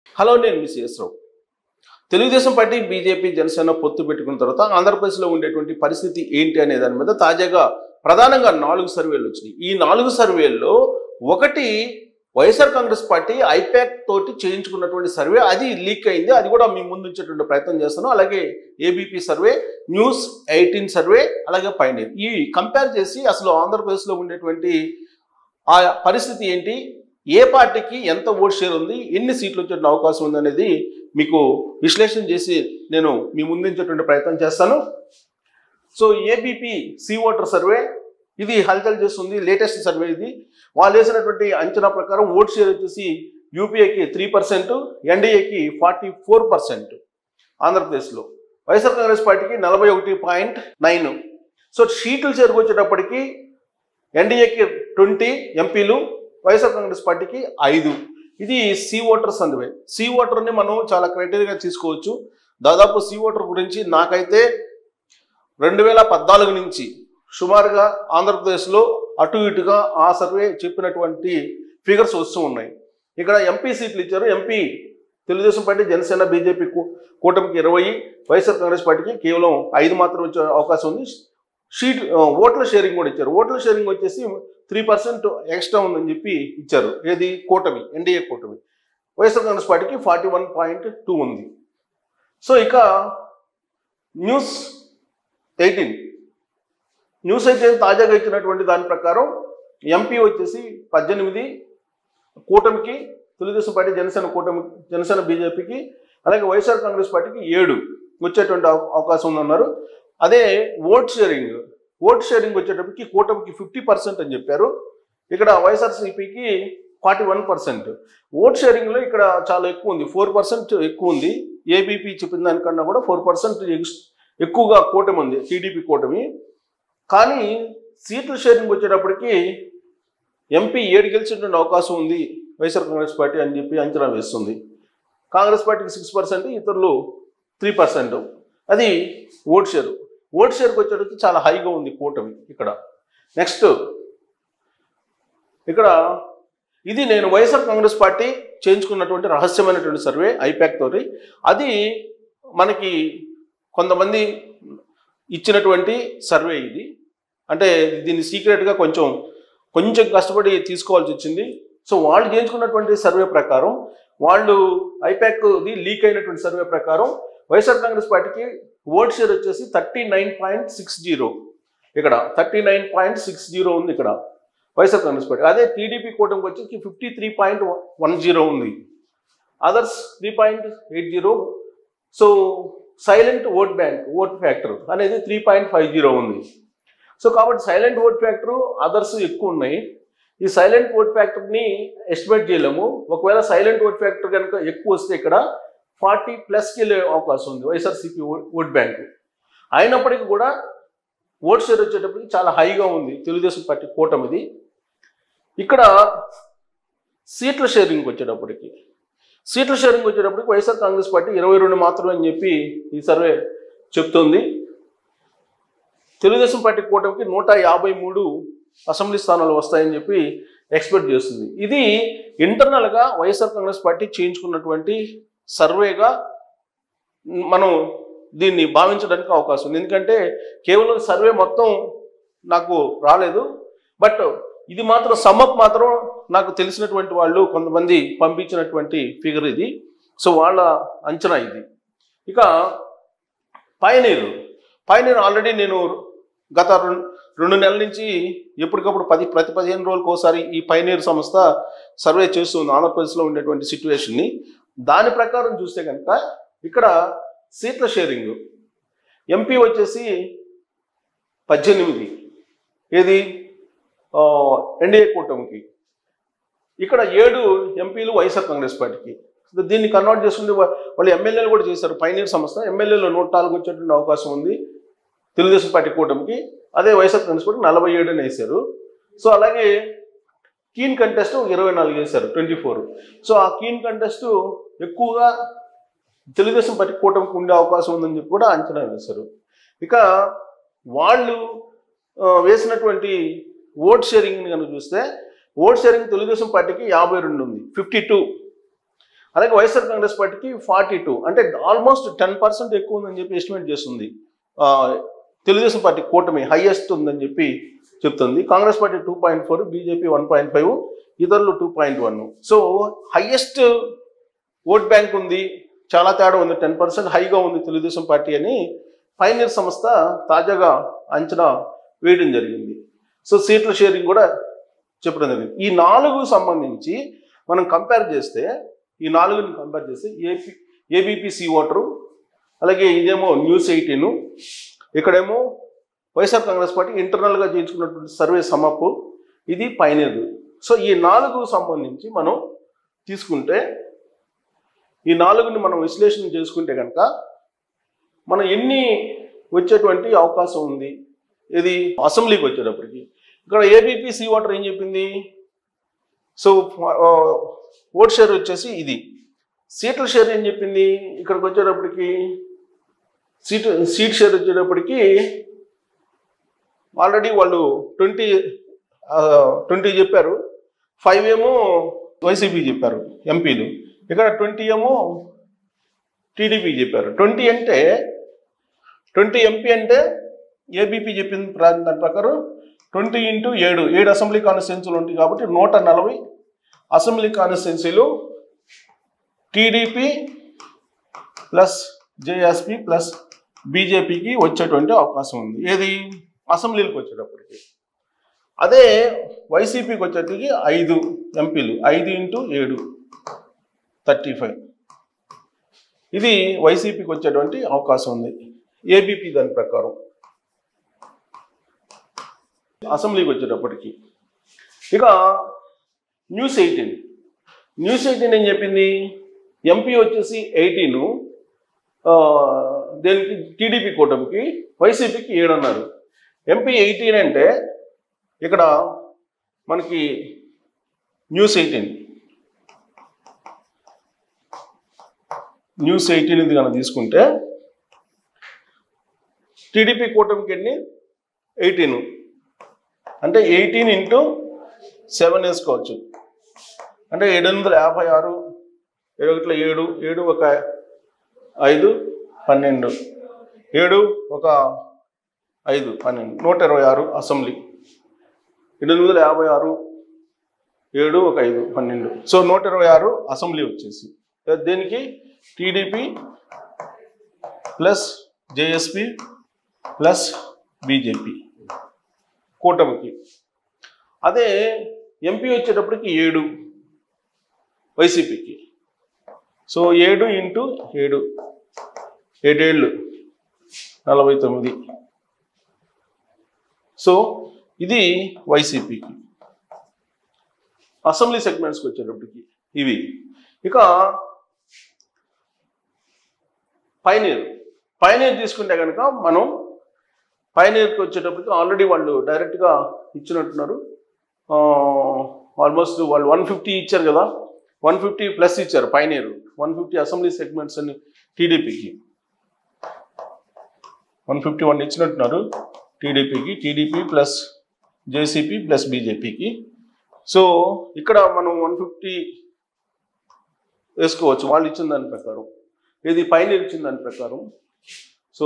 Hello నేను మీ CS Rao Telugu Desam party BJP Janasena పొత్తు పెట్టుకున్న తర్వాత ఆంధ్రప్రదేశ్లో ఉండేటువంటి పరిస్థితి ఏంటి అనే దాని మీద తాజాగా ప్రధానంగా నాలుగు సర్వేలు వచ్చినాయి ఈ నాలుగు సర్వేల్లో ఒకటి వైఎస్ఆర్ కాంగ్రెస్ పార్టీ ఐపాక్ తోటి చేయించుకున్నటువంటి సర్వే అది లీక్ అయింది అది కూడా మీ ముందు ఉంచేటువంటి ప్రయత్నం చేస్తాను అలాగే ABP survey news eighteen survey అలాగే పైనీర్ ఈ కంపేర్ చేసి అసలు ఆంధ్రప్రదేశ్లో ఉండేటువంటి ఆ పరిస్థితి ఏంటి ఏ పార్టీకి ఎంత ఓట్ షేర్ ఉంది ఎన్ని సీట్లు వచ్చే అవకాశం ఉంది అనేది మీకు విశ్లేషణ చేసి నేను మీ ముందుంచేటువంటి ప్రయత్నం చేస్తాను so ABP C voter survey ఇది హల్చల్ చేస్తుంది లేటెస్ట్ సర్వే ఇది వాళ్ళు వేసినటువంటి అంచనా ప్రకారం ఓట్ షేర్ వచ్చేసి యూపీఏకి త్రీ పర్సెంట్ ఎన్డీఏకి ఫార్టీ ఫోర్ పర్సెంట్ ఆంధ్రప్రదేశ్లో వైఎస్ఆర్ కాంగ్రెస్ పార్టీకి నలభై ఒకటి పాయింట్ నైన్ సో సీట్లు చేరుకొచ్చేటప్పటికి ఎన్డీఏకి ట్వంటీ ఎంపీలు వైఎస్ఆర్ కాంగ్రెస్ పార్టీకి ఐదు ఇది సి ఓటర్ సర్వే సి ఓటర్ని మనం చాలా క్రైటీరియాగా తీసుకోవచ్చు దాదాపు సి ఓటర్ గురించి నాకైతే రెండు వేల పద్నాలుగు నుంచి సుమారుగా ఆంధ్రప్రదేశ్లో అటు ఇటుగా ఆ సర్వే చెప్పినటువంటి ఫిగర్స్ వస్తూ ఉన్నాయి ఇక్కడ ఎంపీ సీట్లు ఇచ్చారు MP Telugu Desam party Janasena BJP కూ- కూటమికి ఇరవై వైఎస్ఆర్ కాంగ్రెస్ పార్టీకి కేవలం ఐదు మాత్రం వచ్చే అవకాశం ఉంది షీట్ ఆ, ఓట్ల షేరింగ్ కూడా ఇచ్చారు ఓట్ల షేరింగ్ వచ్చేసి త్రీ పర్సెంట్ ఎక్స్ట్రా ఉందని చెప్పి ఇచ్చారు ఏది కూటమి ఎన్డీఏ కూటమి వైఎస్ఆర్ కాంగ్రెస్ పార్టీకి ఫార్టీ వన్ పాయింట్ టూ ఉంది సో ఇక న్యూస్ ఎయిటీన్ న్యూస్ ఎయిటీన్ తాజాగా ఇచ్చినటువంటి దాని ప్రకారం ఎంపీ వచ్చేసి పద్దెనిమిది కూటమికి తెలుగుదేశం పార్టీ జనసేన కూటమి జనసేన బీజేపీకి అలాగే వైఎస్ఆర్ కాంగ్రెస్ పార్టీకి ఏడు వచ్చేటువంటి అవ- అవకాశం ఉందన్నారు అదే ఓట్ షేరింగ్ ఓట్ షేరింగ్ వచ్చేటప్పటికి కూటమికి ఫిఫ్టీ పర్సెంట్ అని చెప్పారు ఇక్కడ వైఎస్ఆర్సీపీకి ఫార్టీ వన్ పర్సెంట్ ఓట్ షేరింగ్లో ఇక్కడ చాలా ఎక్కువ ఉంది ఫోర్ పర్సెంట్ ఎక్కువ ఉంది ఏబీపీ చెప్పిన దానికన్నా కూడా ఫోర్ పర్సెంట్ ఎక్కువగా కూటమి ఉంది టీడీపీ కూటమి కానీ సీట్ల షేరింగ్ వచ్చేటప్పటికి ఎంపీ ఏడు గెలిచేటువంటి అవకాశం ఉంది వైఎస్ఆర్ కాంగ్రెస్ పార్టీ అని చెప్పి అంచనా వేస్తుంది కాంగ్రెస్ పార్టీకి సిక్స్ పర్సెంట్ ఇతరులు త్రీ పర్సెంట్ అది ఓట్ షేర్ ఓట్ షేర్కి వచ్చేటప్పటికి చాలా హైగా ఉంది కూటమి ఇక్కడ నెక్స్ట్ ఇక్కడ ఇది నేను వైఎస్ఆర్ కాంగ్రెస్ పార్టీ చేయించుకున్నటువంటి రహస్యమైనటువంటి సర్వే ఐపాక్ తోటి అది మనకి కొంతమంది ఇచ్చినటువంటి సర్వే ఇది అంటే దీన్ని సీక్రెట్గా కొంచెం కొంచెం కష్టపడి తీసుకోవాల్సి వచ్చింది సో వాళ్ళు చేయించుకున్నటువంటి సర్వే ప్రకారం వాళ్ళు ఐపాక్ది లీక్ అయినటువంటి సర్వే ప్రకారం వైఎస్ఆర్ కాంగ్రెస్ పార్టీకి ఓట్ షేర్ వచ్చేసి thirty nine point six zero ఇక్కడ thirty nine point six zero ఉంది ఇక్కడ వైఎస్ఆర్ కాంగ్రెస్ పార్టీ అదే టీడీపీ కూటమికి వచ్చి fifty three point one zero ఉంది others three point eight zero so silent vote bank vote factor అనేది three point five zero ఉంది so కాబట్టి సైలెంట్ ఓట్ ఫ్యాక్టర్ అదర్స్ ఎక్కువ ఉన్నాయి ఈ సైలెంట్ ఓట్ ఫ్యాక్టర్ని ఎస్టిమేట్ చేయలేము ఒకవేళ సైలెంట్ ఓట్ ఫ్యాక్టర్ కనుక ఎక్కువ వస్తే ఇక్కడ ఫార్టీ ప్లస్కి వెళ్ళే అవకాశం ఉంది వైఎస్ఆర్సీపీ ఓట్ బ్యాంక్ అయినప్పటికీ కూడా ఓట్ షేర్ వచ్చేటప్పటికి చాలా హైగా ఉంది తెలుగుదేశం పార్టీ కూటమిది ఇక్కడ సీట్ల షేరింగ్ వచ్చేటప్పటికి సీట్ల షేరింగ్ వచ్చేటప్పటికి వైఎస్ఆర్ కాంగ్రెస్ పార్టీ ఇరవై రెండు మాత్రమే అని చెప్పి ఈ సర్వే చెప్తుంది తెలుగుదేశం పార్టీ కూటమికి నూట యాభై మూడు అసెంబ్లీ స్థానాలు వస్తాయని చెప్పి ఎక్స్పెక్ట్ చేస్తుంది ఇది ఇంటర్నల్గా వైఎస్ఆర్ కాంగ్రెస్ పార్టీ చేయించుకున్నటువంటి సర్వేగా మనం దీన్ని భావించడానికి అవకాశం ఉంది ఎందుకంటే కేవలం సర్వే మొత్తం నాకు రాలేదు బట్ ఇది మాత్రం సమ్మప్ మాత్రం నాకు తెలిసినటువంటి వాళ్ళు కొంతమంది పంపించినటువంటి ఫిగర్ ఇది సో వాళ్ళ అంచనా ఇది ఇక పయనీర్ పయనీర్ ఆల్రెడీ నేను గత రెండు రెండు నెలల నుంచి ఎప్పటికప్పుడు పది ప్రతి పదిహేను రోజులకు ఒకసారి ఈ పైనీర్ సంస్థ సర్వే చేస్తుంది ఆంధ్రప్రదేశ్లో ఉండేటువంటి సిచ్యువేషన్ని దాని ప్రకారం చూస్తే కనుక ఇక్కడ సీట్ల షేరింగ్ ఎంపీ వచ్చేసి పద్దెనిమిది ఏది ఆ, ఎన్డీఏ కూటమికి ఇక్కడ ఏడు ఎంపీలు వైఎస్ఆర్ కాంగ్రెస్ పార్టీకి సో దీన్ని కన్వర్ట్ చేసుకుంటే వా- వాళ్ళు ఎమ్మెల్యేలు కూడా చేశారు పైనీర్ సంస్థ ఎమ్మెల్యేలో నూట నాలుగు వచ్చేటువంటి అవకాశం ఉంది తెలుగుదేశం పార్టీ కూటమికి అదే వైఎస్ఆర్ కాంగ్రెస్ పార్టీ నలభై ఏడుని వేశారు సో అలాగే కీన్ కంటెస్ట్ ఇరవై నాలుగు వేశారు ట్వంటీ ఫోర్ సో ఆ కీన్ కంటెస్ట్ ఎక్కువగా తెలుగుదేశం పార్టీ కూటమికి ఉండే అవకాశం ఉందని చెప్పి కూడా అంచనా వేశారు ఇక వాళ్ళు ఆ, వేసినటువంటి ఓట్ షేరింగ్ కనుక చూస్తే ఓట్ షేరింగ్ తెలుగుదేశం పార్టీకి యాభై రెండు ఉంది ఫిఫ్టీ టూ అలాగే వైఎస్ఆర్ కాంగ్రెస్ పార్టీకి ఫార్టీ టూ అంటే ఆల్మోస్ట్ టెన్ పర్సెంట్ ఎక్కువ ఉందని చెప్పి ఎస్టిమేట్ చేస్తుంది ఆ, తెలుగుదేశం పార్టీ కూటమి హైయెస్ట్ ఉందని చెప్పి చెప్తుంది Congress party two point four BJP one point five ఇతరులు two point one so highest vote bank ఉంది చాలా తేడా ఉంది టెన్ పర్సెంట్ హైగా ఉంది తెలుగుదేశం పార్టీ అని పైనీర్ సంస్థ తాజాగా అంచనా వేయడం జరిగింది సో సీట్ల షేరింగ్ కూడా చెప్పడం జరిగింది ఈ నాలుగు సంబంధించి మనం కంపేర్ చేస్తే ఈ నాలుగుని కంపేర్ చేస్తే ఏపీ ఏబిపిసి ఓటరు అలాగే ఇదేమో న్యూస్ ఎయిటీన్ ఇక్కడేమో వైఎస్ఆర్ కాంగ్రెస్ పార్టీ ఇంటర్నల్గా చేయించుకున్నటువంటి సర్వే సమప్పు ఇది పైనీర్ సో ఈ నాలుగు సంబంధించి మనం తీసుకుంటే ఈ నాలుగుని మనం విశ్లేషణ చేసుకుంటే కనుక మనం ఎన్ని వచ్చేటువంటి అవకాశం ఉంది ఇది అసెంబ్లీకి వచ్చేటప్పటికి ఇక్కడ ఏబీపీ సి ఓటర్ ఏం చెప్పింది సో ఆ, ఓట్ షేర్ వచ్చేసి ఇది సీట్ల షేర్ ఏం చెప్పింది ఇక్కడికి వచ్చేటప్పటికి సీట్ సీట్ షేర్ వచ్చేటప్పటికి ఆల్రెడీ వాళ్ళు ట్వంటీ ట్వంటీ చెప్పారు ఫైవ్ ఏమో వైసీపీ చెప్పారు ఎంపీలు ఇక్కడ ట్వంటీ ఏమో టీడీపీ చెప్పారు ట్వంటీ అంటే ట్వంటీ ఎంపీ అంటే ఏబీపీ చెప్పిన ప్ర- దాని ప్రకారం ట్వంటీ ఇంటూ ఏడు ఏడు అసెంబ్లీ కాన్స్టిట్యున్సీలు ఉంటాయి కాబట్టి నూట నలభై అసెంబ్లీ కాన్స్టిట్యున్సీలు టీడీపీ ప్లస్ జేఎస్పీ ప్లస్ బీజేపీకి వచ్చేటువంటి అవకాశం ఉంది ఏది అసెంబ్లీలకు వచ్చేటప్పటికి అదే వైసీపీకి వచ్చేటికి ఐదు ఎంపీలు ఐదు ఇంటూ ఏడు థర్టీ ఫైవ్ ఇది వైసీపీకి వచ్చేటువంటి అవకాశం ఉంది ఏబీపీ దాని ప్రకారం అసెంబ్లీకి వచ్చేటప్పటికి ఇక న్యూస్ ఎయిటీన్ న్యూస్ ఎయిటీన్ ఏం చెప్పింది ఎంపీ వచ్చేసి ఎయిటీను దేనికి టీడీపీ కూటమికి వైసీపీకి ఏడు అన్నారు ఎంపీ ఎయిటీన్ అంటే ఇక్కడ మనకి న్యూస్ ఎయిటీన్ న్యూస్ ఎయిటీన్ ఇది కనుక తీసుకుంటే టీడీపీ కూటమికి ఎన్ని ఎయిటీన్ అంటే ఎయిటీన్ ఇంటూ సెవెన్ వేసుకోవచ్చు అంటే ఏడు వందల యాభై ఆరు ఏడు ఒకట్ల ఏడు ఏడు ఒక ఐదు పన్నెండు ఏడు ఒక ఐదు పన్నెండు నూట ఇరవై ఆరు అసెంబ్లీ ఎనిమిది వందల యాభై ఆరు ఏడు ఒక ఐదు పన్నెండు సో నూట ఇరవై ఆరు అసెంబ్లీ వచ్చేసి దీనికి TDP plus JSP plus BJP కూటమికి అదే ఎంపీ వచ్చేటప్పటికి ఏడు వైసీపీకి సో ఏడు ఇంటూ ఏడు ఏడేళ్ళు నలభై తొమ్మిది సో ఇది వైసీపీకి అసెంబ్లీ సెగ్మెంట్స్కి వచ్చేటప్పటికి ఇవి ఇక పైనీర్ పైనీర్ తీసుకుంటే కనుక మనం పైనీర్కి వచ్చేటప్పటికి ఆల్రెడీ వాళ్ళు డైరెక్ట్గా ఇచ్చినట్టున్నారు ఆల్మోస్ట్ వాళ్ళు వన్ ఫిఫ్టీ ఇచ్చారు కదా వన్ ఫిఫ్టీ ప్లస్ ఇచ్చారు pioneer one fifty assembly segments అని టీడీపీకి వన్ ఫిఫ్టీ వన్ ఇచ్చినట్టున్నారు టీడీపీకి టీడీపీ ప్లస్ జేసీపీ ప్లస్ బీజేపీకి సో ఇక్కడ మనం వన్ ఫిఫ్టీ వేసుకోవచ్చు వాళ్ళు ఇచ్చిన దాని ప్రకారం ఇది పైనీర్ ఇచ్చిన దాని ప్రకారం సో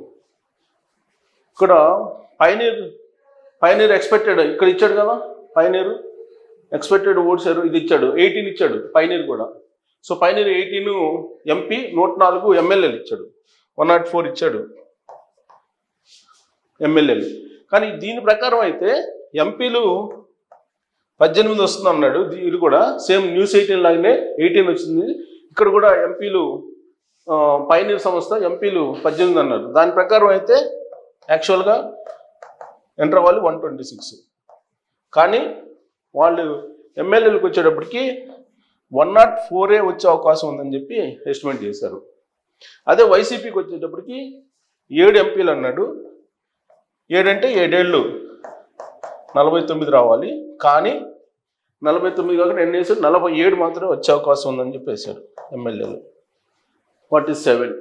ఇక్కడ పైనీర్ పైనీర్ ఎక్స్పెక్టెడ్ ఇక్కడ ఇచ్చాడు కదా పైనీర్ ఎక్స్పెక్టెడ్ ఓట్స్ ఇది ఇచ్చాడు ఎయిటీన్ ఇచ్చాడు పైనీర్ కూడా సో పైనీర్ ఎయిటీన్ ఎంపీ నూట నాలుగు ఎమ్మెల్యేలు ఇచ్చాడు వన్ నాట్ ఫోర్ ఇచ్చాడు ఎమ్మెల్యేలు కానీ దీని ప్రకారం అయితే ఎంపీలు పద్దెనిమిది వస్తుంది అన్నాడు దీ- ఇది కూడా సేమ్ న్యూస్ ఎయిటీన్ లాగానే ఎయిటీన్ వచ్చింది ఇక్కడ కూడా ఎంపీలు ఆ, పైనీర్ సంస్థ ఎంపీలు పద్దెనిమిది అన్నారు దాని ప్రకారం అయితే యాక్చువల్గా ఎంటర్ వాళ్ళు వన్ ట్వంటీ సిక్స్ కానీ వాళ్ళు ఎమ్మెల్యేలకు వచ్చేటప్పటికి వన్ నాట్ ఫోరే వచ్చే అవకాశం ఉందని చెప్పి ఎస్టిమేట్ చేశారు అదే వైసీపీకి వచ్చేటప్పటికి ఏడు ఎంపీలు అన్నాడు ఏడంటే ఏడేళ్ళు నలభై తొమ్మిది రావాలి కానీ నలభై తొమ్మిది కాకుండా ఎన్ని వేసాడు నలభై ఏడు మాత్రమే వచ్చే అవకాశం ఉందని చెప్పేశాడు ఎమ్మెల్యేలు ఫార్టీ సెవెన్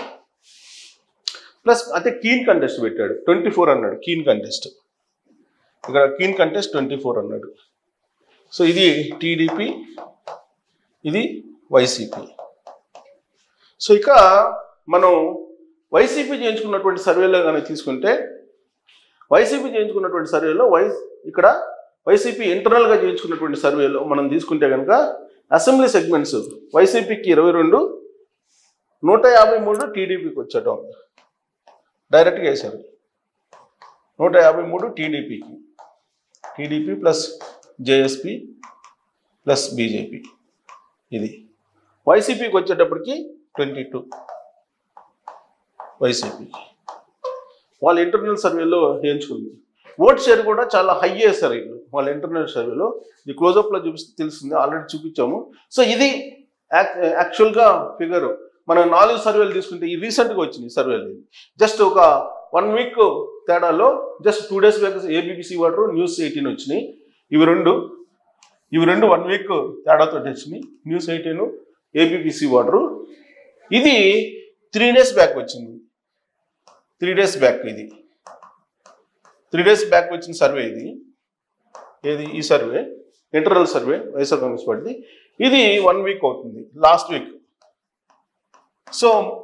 ప్లస్ అయితే కీన్ కంటెస్ట్ పెట్టాడు ట్వంటీ ఫోర్ అన్నాడు కీన్ కంటెస్ట్ ఇక్కడ కీన్ కంటెస్ట్ ట్వంటీ ఫోర్ అన్నాడు సో ఇది టీడీపీ ఇది వైసీపీ సో ఇక మనం వైసీపీ చేయించుకున్నటువంటి సర్వేలో కానీ తీసుకుంటే వైసీపీ చేయించుకున్నటువంటి సర్వేలో వై ఇక్కడ వైసీపీ ఇంటర్నల్గా చేయించుకున్నటువంటి సర్వేలో మనం తీసుకుంటే కనుక అసెంబ్లీ సెగ్మెంట్స్ వైసీపీకి ఇరవై రెండు నూట యాభై మూడు టీడీపీకి వచ్చటం డైరెక్ట్గా వేశారు నూట యాభై మూడు టీడీపీకి TDP plus JSP plus BJP ఇది వైసీపీకి వచ్చేటప్పటికి ట్వంటీ టూ వైసీపీకి వాళ్ళ ఇంటర్నల్ సర్వేలో ఎంచుకుంది ఓట్ షేర్ కూడా చాలా హై వేశారు వీళ్ళు వాళ్ళ ఇంటర్నల్ సర్వేలో ఇది క్లోజప్లో చూపిస్తే తెలుస్తుంది ఆల్రెడీ చూపించాము సో ఇది యాక్చువల్గా ఫిగర్ మనం నాలుగు సర్వేలు తీసుకుంటే ఈ రీసెంట్గా వచ్చినాయి సర్వేలు జస్ట్ ఒక వన్ వీక్ తేడాలో just two days back ABP C voter news eighteen వచ్చినాయి ఇవి రెండు ఇవి రెండు వన్ వీక్ తేడాతో వచ్చినాయి న్యూస్ ఎయిటీన్ ఏబిబిసి వాటర్ ఇది త్రీ డేస్ బ్యాక్ వచ్చింది త్రీ డేస్ బ్యాక్ ఇది త్రీ డేస్ బ్యాక్ వచ్చిన సర్వే ఇది ఏది ఈ survey internal survey YSR Congress party ఇది వన్ వీక్ అవుతుంది లాస్ట్ వీక్ సో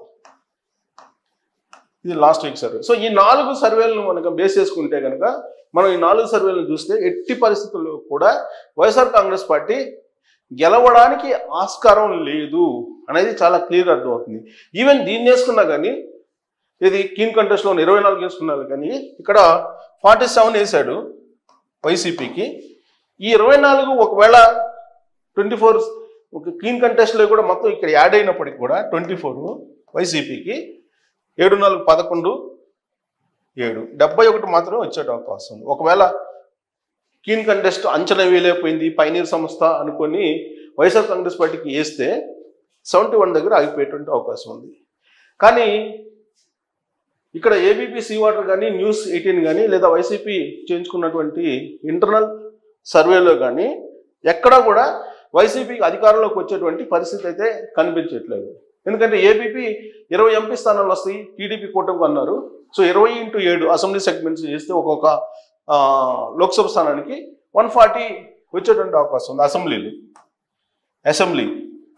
ఇది లాస్ట్ వీక్ సర్వే సో ఈ నాలుగు సర్వేలను మనకు బేస్ చేసుకుంటే కనుక మనం ఈ నాలుగు సర్వేలను చూస్తే ఎట్టి పరిస్థితుల్లో కూడా వైఎస్ఆర్ కాంగ్రెస్ పార్టీ గెలవడానికి ఆస్కారం లేదు అనేది చాలా క్లియర్ అర్థమవుతుంది ఈవెన్ దీన్ని వేసుకున్నా కానీ ఇది కీన్ కంటెస్ట్లో ఇరవై నాలుగు వేసుకున్నారు కానీ ఇక్కడ ఫార్టీ సెవెన్ వేసాడు వైసీపీకి ఈ ఇరవై నాలుగు ఒకవేళ ట్వంటీ ఫోర్ ఒక క్లీన్ కంటెస్ట్లో కూడా మొత్తం ఇక్కడ యాడ్ అయినప్పటికి కూడా ట్వంటీ ఫోర్ వైసీపీకి ఏడు నాలుగు పదకొండు ఏడు డెబ్బై ఒకటి మాత్రమే వచ్చే అవకాశం ఉంది ఒకవేళ క్లీన్ కంటెస్ట్ అంచనా వేయలేకపోయింది పైనీర్ సంస్థ అనుకొని వైఎస్ఆర్ కాంగ్రెస్ పార్టీకి వేస్తే సెవెంటీ వన్ దగ్గర ఆగిపోయేటువంటి అవకాశం ఉంది కానీ ఇక్కడ ఏబీపీ సీ వాటర్ కానీ న్యూస్ ఎయిటీన్ కానీ లేదా వైసీపీ చేయించుకున్నటువంటి ఇంటర్నల్ సర్వేలో కానీ ఎక్కడా కూడా వైసీపీకి అధికారంలోకి వచ్చేటువంటి పరిస్థితి అయితే కనిపించట్లేదు ఎందుకంటే ఏబీపీ ఇరవై ఎంపీ స్థానాలు వస్తాయి టీడీపీ కూటమికి అన్నారు సో ఇరవై ఇంటూ ఏడు అసెంబ్లీ సెగ్మెంట్స్ చేస్తే ఒక్కొక్క ఆ, లోక్సభ స్థానానికి వన్ ఫార్టీ వచ్చేటువంటి అవకాశం ఉంది అసెంబ్లీలు assembly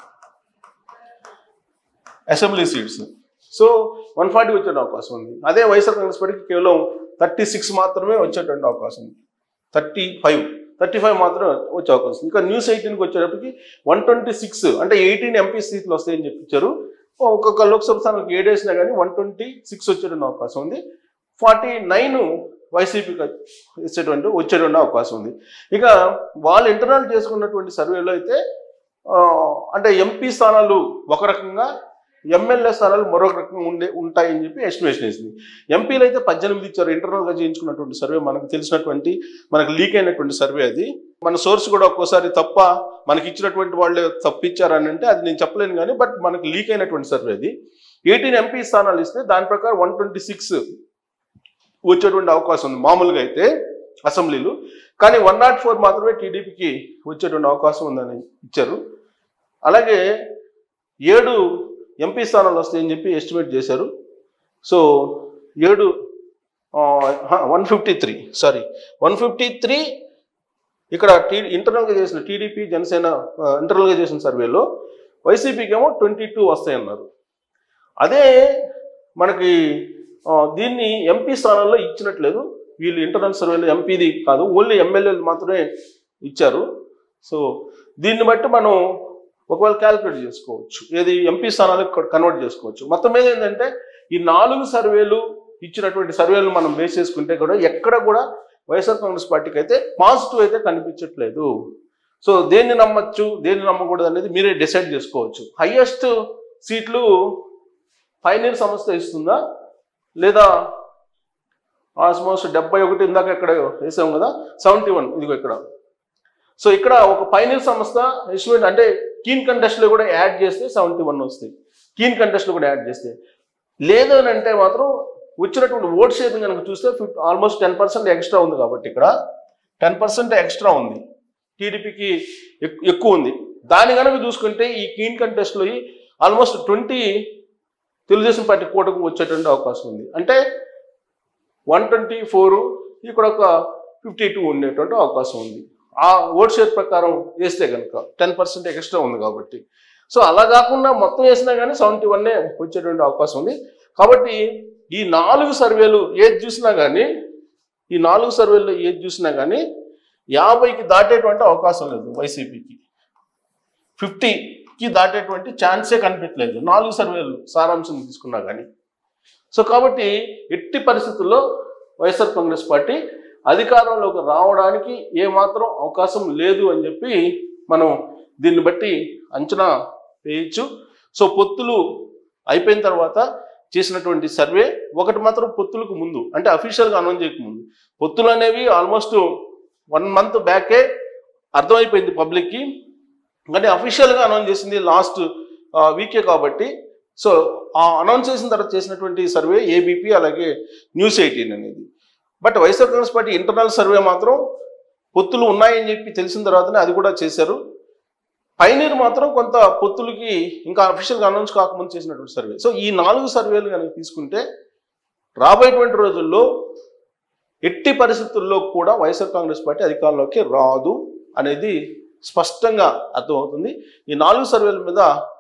assembly seats so one forty వచ్చే అవకాశం ఉంది అదే వైఎస్ఆర్ కాంగ్రెస్ పార్టీకి కేవలం థర్టీ సిక్స్ మాత్రమే వచ్చేటువంటి అవకాశం ఉంది థర్టీ ఫైవ్ థర్టీ ఫైవ్ మాత్రం వచ్చే అవకాశం ఉంది. ఇంకా న్యూస్ ఎయిటీన్కి వచ్చేటప్పటికి వన్ ట్వంటీ సిక్స్ అంటే ఎయిటీన్ ఎంపీ సీట్లు వస్తాయని చెప్పించారు ఒక్కొక్క లోక్సభ స్థానానికి ఏడు వేసినా కానీ వన్ ట్వంటీ సిక్స్ వచ్చేటువంటి అవకాశం ఉంది ఫార్టీ నైన్ వైసీపీకి ఇచ్చేటువంటి వచ్చేటువంటి అవకాశం ఉంది ఇక వాళ్ళు ఇంటర్నల్ చేసుకున్నటువంటి సర్వేలో అయితే ఆ, అంటే ఎంపీ స్థానాలు ఒక రకంగా ఎమ్మెల్యే స్థానాలు మరొక రకంగా ఉండే ఉంటాయని చెప్పి ఎస్టిమేషన్ వేసింది ఎంపీలు అయితే పద్దెనిమిది ఇచ్చారు ఇంటర్నల్గా చేయించుకున్నటువంటి సర్వే మనకు తెలిసినటువంటి మనకు లీక్ అయినటువంటి సర్వే అది మన సోర్స్ కూడా ఒక్కోసారి తప్ప మనకి ఇచ్చినటువంటి వాళ్ళు తప్పిచ్చారని అంటే అది నేను చెప్పలేను కానీ బట్ మనకు లీక్ అయినటువంటి సర్వే అది ఎయిటీన్ ఎంపీ స్థానాలు ఇస్తే దాని ప్రకారం వన్ ట్వంటీ సిక్స్ వచ్చేటువంటి అవకాశం ఉంది మామూలుగా అయితే అసెంబ్లీలు కానీ వన్ నాట్ ఫోర్ మాత్రమే టీడీపీకి వచ్చేటువంటి అవకాశం ఉందని ఇచ్చారు అలాగే ఏడు ఎంపీ స్థానాలు వస్తాయని చెప్పి ఎస్టిమేట్ చేశారు సో ఏడు one fifty three sorry one fifty three ఇక్కడ టీ ఇంటర్నల్గా చేసిన టీడీపీ జనసేన ఇంటర్నల్గా చేసిన సర్వేలో వైసీపీకి ఏమో ట్వంటీ టూ వస్తాయన్నారు అదే మనకి ఆ, దీన్ని ఎంపీ స్థానాల్లో ఇచ్చినట్లేదు వీళ్ళు ఇంటర్నల్ సర్వేలో ఎంపీది కాదు ఓన్లీ ఎమ్మెల్యేలు మాత్రమే ఇచ్చారు సో దీన్ని బట్టి మనం ఒకవేళ క్యాలిక్యులేట్ చేసుకోవచ్చు ఏది ఎంపీ స్థానాలకు కన్వర్ట్ చేసుకోవచ్చు మొత్తం మీద ఏంటంటే ఈ నాలుగు సర్వేలు ఇచ్చినటువంటి సర్వేలు మనం బేస్ చేసుకుంటే కూడా ఎక్కడ కూడా వైఎస్ఆర్ కాంగ్రెస్ పార్టీకి అయితే పాజిటివ్ అయితే కనిపించట్లేదు సో దేన్ని నమ్మచ్చు దేన్ని నమ్మకూడదు అనేది మీరే డిసైడ్ చేసుకోవచ్చు హైయెస్ట్ సీట్లు పైనీర్ సంస్థ ఇస్తుందా లేదా ఆల్మోస్ట్ డెబ్బై ఒకటి ఇందాక ఇక్కడ వేసాం కదా సెవెంటీ వన్ ఇదిగో ఇక్కడ సో ఇక్కడ ఒక పైనీర్ సంస్థ ఎస్టిమేట్ అంటే కీన్ కంటెస్ట్లో కూడా యాడ్ చేస్తే సెవెంటీ వన్ వస్తాయి కీన్ కంటెస్ట్లో కూడా యాడ్ చేస్తే లేదు అని అంటే మాత్రం వచ్చినటువంటి ఓట్ షేర్ కనుక చూస్తే ఫిఫ్ ఆల్మోస్ట్ టెన్ పర్సెంట్ ఎక్స్ట్రా ఉంది కాబట్టి ఇక్కడ టెన్ పర్సెంట్ ఎక్స్ట్రా ఉంది టీడీపీకి ఎక్కువ ఉంది దాని కనుక చూసుకుంటే ఈ కీన్ కంటెస్ట్లో ఆల్మోస్ట్ ట్వంటీ తెలుగుదేశం పార్టీ కూటకు వచ్చేటువంటి అవకాశం ఉంది అంటే వన్ ట్వంటీ ఫోర్ ఇక్కడ ఒక ఫిఫ్టీ టూ ఉండేటువంటి అవకాశం ఉంది ఆ ఓట్ షేర్ ప్రకారం వేస్తే కనుక టెన్ పర్సెంట్ ఎక్స్ట్రా ఉంది కాబట్టి సో అలా కాకుండా మొత్తం వేసినా కానీ సెవెంటీ వన్నే వచ్చేటువంటి అవకాశం ఉంది కాబట్టి ఈ నాలుగు సర్వేలు ఏది చూసినా కానీ ఈ నాలుగు సర్వేల్లో ఏది చూసినా కానీ యాభైకి దాటేటువంటి అవకాశం లేదు వైసీపీకి ఫిఫ్టీకి దాటేటువంటి ఛాన్సే కనిపించలేదు నాలుగు సర్వేలు సారాంశం తీసుకున్నా కానీ సో కాబట్టి ఎట్టి పరిస్థితుల్లో వైఎస్ఆర్ కాంగ్రెస్ పార్టీ అధికారంలోకి రావడానికి ఏమాత్రం అవకాశం లేదు అని చెప్పి మనం దీన్ని బట్టి అంచనా వేయచ్చు సో పొత్తులు అయిపోయిన తర్వాత చేసినటువంటి సర్వే ఒకటి మాత్రం పొత్తులకు ముందు అంటే అఫీషియల్గా అనౌన్స్ చేయకముందు పొత్తులు అనేవి ఆల్మోస్ట్ వన్ మంత్ బ్యాకే అర్థమైపోయింది పబ్లిక్కి కానీ అఫీషియల్గా అనౌన్స్ చేసింది లాస్ట్ వీకే కాబట్టి సో ఆ అనౌన్స్ చేసిన తర్వాత చేసినటువంటి సర్వే ఏబీపీ అలాగే న్యూస్ ఎయిటీన్ అనేది but YSR Congress party internal survey మాత్రం పొత్తులు ఉన్నాయని చెప్పి తెలిసిన తర్వాతనే అది కూడా చేశారు పైనీర్ మాత్రం కొంత పొత్తులకి ఇంకా అఫీషియల్గా అనౌన్స్ కాకముందు చేసినటువంటి సర్వే సో ఈ నాలుగు సర్వేలు కనుక తీసుకుంటే రాబోయేటువంటి రోజుల్లో ఎట్టి పరిస్థితుల్లో కూడా వైఎస్ఆర్ కాంగ్రెస్ పార్టీ అధికారంలోకి రాదు అనేది స్పష్టంగా అర్థమవుతుంది ఈ నాలుగు సర్వేల మీద